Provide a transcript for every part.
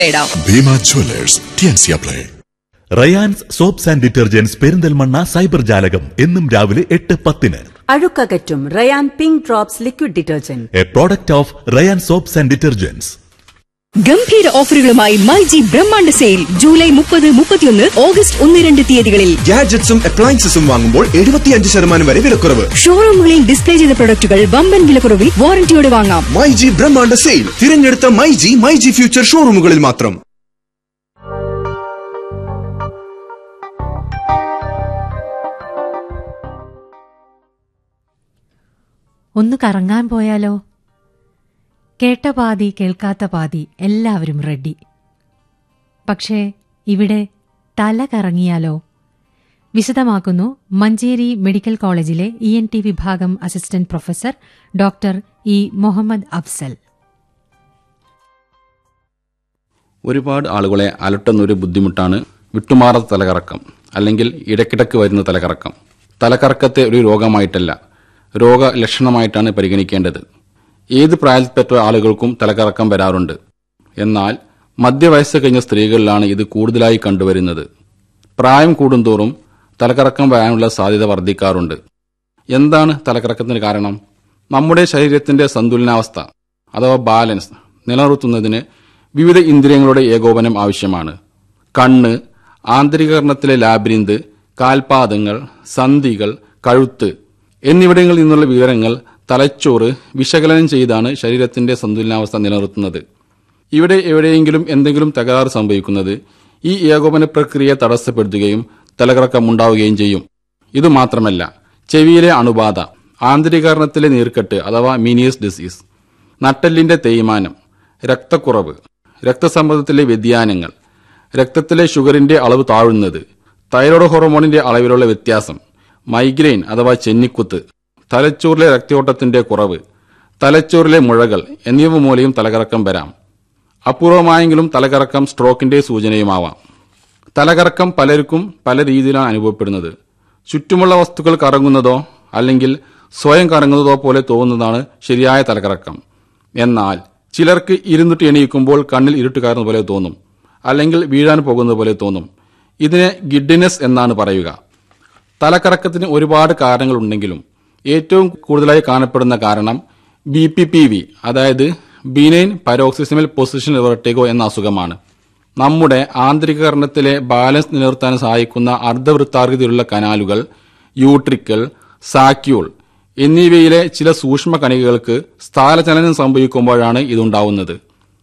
ഇടാം ഭീമ ജ്വല്ലേഴ്സ് ടിയൻസിയ play Rayans soaps and detergents Perinthalmanna cyber ജാലകം എന്നും രാവിലെ എട്ട് പത്തിന് അഴുക്കകറ്റും Rayan pink drops liquid detergent a product of Rayan soaps and detergents ഗംഭീര ഓഫറുകളുമായി മൈജി ബ്രഹ്മാണ്ഡ സെയിൽ ജൂലൈ മുപ്പത് മുപ്പത്തിയൊന്ന് ഓഗസ്റ്റ് ഒന്ന് രണ്ട് തീയതികളിൽ ഗാഡ്ജറ്റ്സും അപ്ലയൻസസും വാങ്ങുമ്പോൾ എഴുപത്തിയഞ്ച് ശതമാനം വരെ വിലക്കുറവ് ഷോറൂമുകളിൽ ഡിസ്പ്ലേ ചെയ്ത പ്രൊഡക്റ്റുകൾ വമ്പൻ വിലക്കുറവിൽ വാറന്റിയോടെ വാങ്ങാം മൈ ജി ബ്രഹ്മാണ്ഡ സെയിൽ തിരഞ്ഞെടുത്ത my G my G future ഷോറൂമുകളിൽ മാത്രം ഒന്ന് കറങ്ങാൻ പോയാലോ കേട്ട പാതി കേൾക്കാത്ത പാതി എല്ലാവരും റെഡി പക്ഷേ ഇവിടെ തല കറങ്ങിയാലോ വിശദമാക്കുന്നു മഞ്ചേരി മെഡിക്കൽ കോളേജിലെ ഇ എൻ ടി വിഭാഗം assistant professor doctor E Muhammad Afsal ഒരുപാട് ആളുകളെ അലട്ടുന്ന ഒരു ബുദ്ധിമുട്ടാണ് വിട്ടുമാറാത്ത തലകറക്കം അല്ലെങ്കിൽ ഇടയ്ക്കിടയ്ക്ക് വരുന്ന തലകറക്കം തലകറക്കത്തെ ഒരു രോഗമായിട്ടല്ല രോഗലക്ഷണമായിട്ടാണ് പരിഗണിക്കേണ്ടത് ഏത് പ്രായത്തിൽപ്പെട്ട ആളുകൾക്കും തലകറക്കം വരാറുണ്ട് എന്നാൽ മധ്യവയസ്സ് കഴിഞ്ഞ സ്ത്രീകളിലാണ് ഇത് കൂടുതലായി കണ്ടുവരുന്നത് പ്രായം കൂടുന്തോറും തലകറക്കം വരാനുള്ള സാധ്യത വർദ്ധിക്കാറുണ്ട് എന്താണ് തലകറക്കത്തിന് കാരണം നമ്മുടെ ശരീരത്തിന്റെ സന്തുലനാവസ്ഥ അഥവാ ബാലൻസ് നിലനിർത്തുന്നതിന് വിവിധ ഇന്ദ്രിയങ്ങളുടെ ഏകോപനം ആവശ്യമാണ് കണ്ണ് ആന്തരികകരണത്തിലെ ലാബിരിന്ത് കാൽപാദങ്ങൾ സന്ധികൾ കഴുത്ത് എന്നിവിടങ്ങളിൽ നിന്നുള്ള വിവരങ്ങൾ തലച്ചോറ് വിശകലനം ചെയ്താണ് ശരീരത്തിന്റെ സന്തുലനാവസ്ഥ നിലനിർത്തുന്നത് ഇവിടെ എവിടെയെങ്കിലും എന്തെങ്കിലും തകരാറ് സംഭവിക്കുന്നത് ഈ ഏകോപന പ്രക്രിയ തടസ്സപ്പെടുത്തുകയും തലകറക്കം ഉണ്ടാവുകയും ചെയ്യും ഇതുമാത്രമല്ല ചെവിയിലെ അണുബാധ ആന്തരികകരണത്തിലെ നീർക്കെട്ട് അഥവാ മീനിയസ് ഡിസീസ് നട്ടെല്ലിന്റെ തേയ്മാനം രക്തക്കുറവ് രക്തസമ്മർദ്ദത്തിലെ വ്യതിയാനങ്ങൾ രക്തത്തിലെ ഷുഗറിന്റെ അളവ് താഴുന്നത് തൈറോയ്ഡ് ഹോർമോണിന്റെ അളവിലുള്ള വ്യത്യാസം മൈഗ്രെയിൻ അഥവാ ചെന്നിക്കുത്ത് തലച്ചോറിലെ രക്തയോട്ടത്തിന്റെ കുറവ് തലച്ചോറിലെ മുഴകൾ എന്നിവ മൂലയും തലകറക്കം വരാം അപൂർവമായെങ്കിലും തലകറക്കം സ്ട്രോക്കിന്റെ സൂചനയുമാവാം തലകറക്കം പലർക്കും പല രീതിയിലാണ് അനുഭവപ്പെടുന്നത് ചുറ്റുമുള്ള വസ്തുക്കൾ കറങ്ങുന്നതോ അല്ലെങ്കിൽ സ്വയം കറങ്ങുന്നതോ പോലെ തോന്നുന്നതാണ് ശരിയായ തലകറക്കം എന്നാൽ ചിലർക്ക് ഇരുന്നിട്ട് എണീക്കുമ്പോൾ കണ്ണിൽ ഇരുട്ട് കയറുന്ന പോലെ തോന്നും അല്ലെങ്കിൽ വീഴാൻ പോകുന്നത് പോലെ തോന്നും ഇതിനെ ഗിഡിനെസ് എന്നാണ് പറയുക തലക്കറക്കത്തിന് ഒരുപാട് കാരണങ്ങളുണ്ടെങ്കിലും ഏറ്റവും കൂടുതലായി കാണപ്പെടുന്ന കാരണം ബി പി പി വി അതായത് ബീനൈൻ പരോക്സിസിമൽ പൊസിഷൻ വെർട്ടിഗോ എന്ന അസുഖമാണ് നമ്മുടെ ആന്തരികകരണത്തിലെ ബാലൻസ് നിലനിർത്താൻ സഹായിക്കുന്ന അർദ്ധവൃത്താകൃതിയിലുള്ള കനാലുകൾ യൂട്രിക്കൽ സാക്യൂൾ എന്നിവയിലെ ചില സൂക്ഷ്മ കണികകൾക്ക് സ്ഥാനചലനം സംഭവിക്കുമ്പോഴാണ് ഇതുണ്ടാവുന്നത്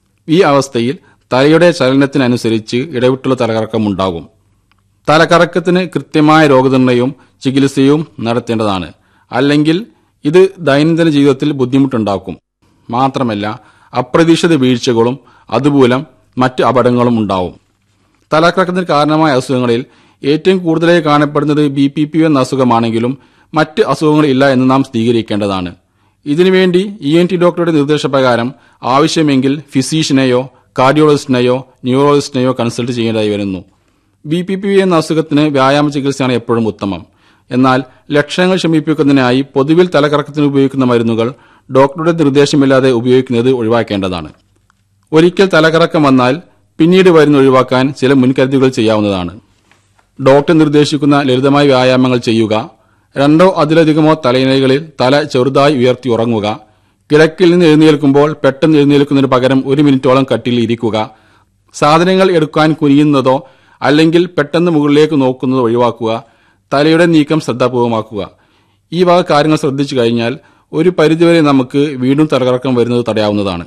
ഈ അവസ്ഥയിൽ തലയുടെ ചലനത്തിനനുസരിച്ച് ഇടവിട്ടുള്ള തലകറക്കം ഉണ്ടാകും തലകറക്കത്തിന് കൃത്യമായ രോഗനിർണയവും ചികിത്സയും നടത്തേണ്ടതാണ് അല്ലെങ്കിൽ ഇത് ദൈനംദിന ജീവിതത്തിൽ ബുദ്ധിമുട്ടുണ്ടാക്കും മാത്രമല്ല അപ്രതീക്ഷിത വീഴ്ചകളും അതുമൂലം മറ്റ് അപകടങ്ങളും ഉണ്ടാവും തലകറക്കത്തിന് കാരണമായ അസുഖങ്ങളിൽ ഏറ്റവും കൂടുതലായി കാണപ്പെടുന്നത് ബി പി പി എന്ന അസുഖമാണെങ്കിലും മറ്റ് അസുഖങ്ങൾ ഇല്ല എന്ന് നാം സ്ഥിരീകരിക്കേണ്ടതാണ് ഇതിനുവേണ്ടി ഇ എൻ ടി ഡോക്ടറുടെ നിർദ്ദേശപ്രകാരം ആവശ്യമെങ്കിൽ ഫിസീഷ്യനെയോ കാർഡിയോളജിസ്റ്റിനെയോ ന്യൂറോളജിസ്റ്റിനെയോ കൺസൾട്ട് ചെയ്യേണ്ടതായി വരുന്നു ബി പി പി എന്ന അസുഖത്തിന് വ്യായാമ ചികിത്സയാണ് എപ്പോഴും ഉത്തമം എന്നാൽ ലക്ഷണങ്ങൾ ശമിപ്പിക്കുന്നതിനായി പൊതുവിൽ തലകറക്കത്തിന് ഉപയോഗിക്കുന്ന മരുന്നുകൾ ഡോക്ടറുടെ നിർദ്ദേശമില്ലാതെ ഉപയോഗിക്കുന്നത് ഒഴിവാക്കേണ്ടതാണ് ഒരിക്കൽ തലകറക്കം വന്നാൽ പിന്നീട് വരുന്ന ഒഴിവാക്കാൻ ചില മുൻകരുതലുകൾ ചെയ്യാവുന്നതാണ് ഡോക്ടർ നിർദ്ദേശിക്കുന്ന ലളിതമായ വ്യായാമങ്ങൾ ചെയ്യുക രണ്ടോ അതിലധികമോ തലയിണകളിൽ തല ചെറുതായി ഉയർത്തി ഉറങ്ങുക കിടക്കിൽ നിന്ന് എഴുന്നേൽക്കുമ്പോൾ പെട്ടെന്ന് എഴുന്നേൽക്കുന്നതിന് പകരം ഒരു മിനിറ്റോളം കട്ടിൽ ഇരിക്കുക സാധനങ്ങൾ എടുക്കാൻ കുനിയുന്നതോ അല്ലെങ്കിൽ പെട്ടെന്ന് മുകളിലേക്ക് നോക്കുന്നതോ ഒഴിവാക്കുക തലയുടെ നീക്കം ശ്രദ്ധാപൂർവമാക്കുക ഈ വക കാര്യങ്ങൾ ശ്രദ്ധിച്ചു കഴിഞ്ഞാൽ ഒരു പരിധിവരെ നമുക്ക് വീണ്ടും തലകറക്കം വരുന്നത് തടയാവുന്നതാണ്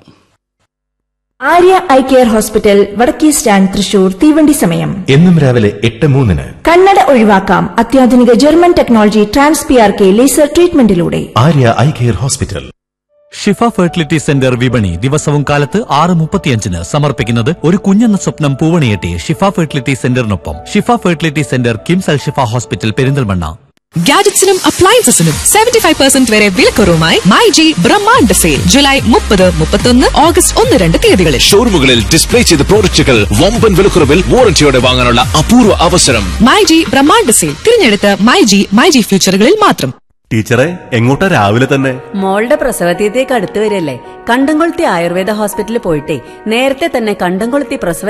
ആര്യ ഐ കെയർ ഹോസ്പിറ്റൽ വടക്കേ സ്റ്റാൻഡ് തൃശൂർ തീവണ്ടി സമയം എന്നും രാവിലെ എട്ട് മൂന്നിന് കണ്ണട ഒഴിവാക്കാം അത്യാധുനിക German technology trans P R K laser ട്രീറ്റ്മെന്റിലൂടെ Arya eye care hospital Shifa fertility centre വിപണി ദിവസവും കാലത്ത് ആറ് മുപ്പത്തിയഞ്ചിന് സമർപ്പിക്കുന്നത് ഒരു കുഞ്ഞെന്ന സ്വപ്നം പൂവണിയെട്ടി ഷിഫ ഫെർട്ടിലിറ്റി സെന്ററിനൊപ്പം Shifa fertility centre KIMS Al Shifa hospital Perinthalmanna ഗാഡറ്റ്സിനും അപ്ലയൻസസിനും സെവന്റി ഫൈവ് പെർസെന്റ് വരെ വിലക്കുറവുമായി മൈ ജി ബ്രഹ്മാണ്ഡ സെയിൽ ജൂലൈ മുപ്പത് മുപ്പത്തൊന്ന് ഓഗസ്റ്റ് ഒന്ന് രണ്ട് തീയതികളിൽ ഷോറൂമുകളിൽ ഡിസ്പ്ലേ ചെയ്ത പ്രോഡക്റ്റുകൾ വമ്പൻ വിലക്കുറവിൽ വാറന്റിയോടെ വാങ്ങാനുള്ള അപൂർവ അവസരം മൈ ജി ബ്രഹ്മാണ്ഡ സെയിൽ തിരഞ്ഞെടുത്ത മൈ ജി മൈ ജി ഫ്യൂച്ചറുകളിൽ മാത്രം ടീച്ചറെ എങ്ങോട്ടാ രാവിലെ തന്നെ മോളുടെ പ്രസവതീയത്തേക്ക് അടുത്ത് വരല്ലേ കണ്ടംകൊളുത്തി ആയുർവേദ ഹോസ്പിറ്റലിൽ പോയിട്ടേ നേരത്തെ തന്നെ കണ്ടംകൊളുത്തി പ്രസവ